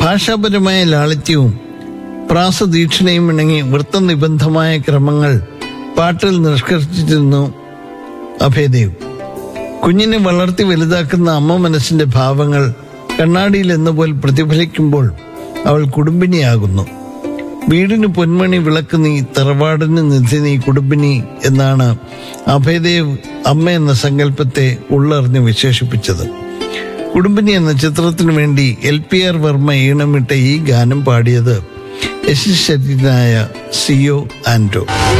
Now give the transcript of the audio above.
ഭാഷാപരമായ ലാളിത്യവും പ്രാസദീക്ഷണയും ഇണങ്ങി വൃത്തനിബന്ധമായ ക്രമങ്ങൾ പാട്ടിൽ നിഷ്കർഷിച്ചിരുന്നു അഭയദേവ് കുഞ്ഞിനെ വളർത്തി വലുതാക്കുന്ന അമ്മ മനസ്സിന്റെ ഭാവങ്ങൾ കണ്ണാടിയിൽ എന്നപോലെ പ്രതിഫലിക്കുമ്പോൾ അവൾ കുടുംബിനിയാകുന്നു വീടിന് പൊന്മണി വിളക്ക് നീ തറവാടിന് നിധി നീ കുടുംബിനി എന്നാണ് അഭയദേവ് അമ്മ എന്ന സങ്കല്പത്തെ ഉള്ളറിഞ്ഞ് വിശേഷിപ്പിച്ചത് കുടുംബിനി എന്ന ചിത്രത്തിനു വേണ്ടി എൽ പി ആർ വർമ്മ ഈണമിട്ട ഈ ഗാനം പാടിയത് യശസ്വരനായ സിയോ ആൻഡോ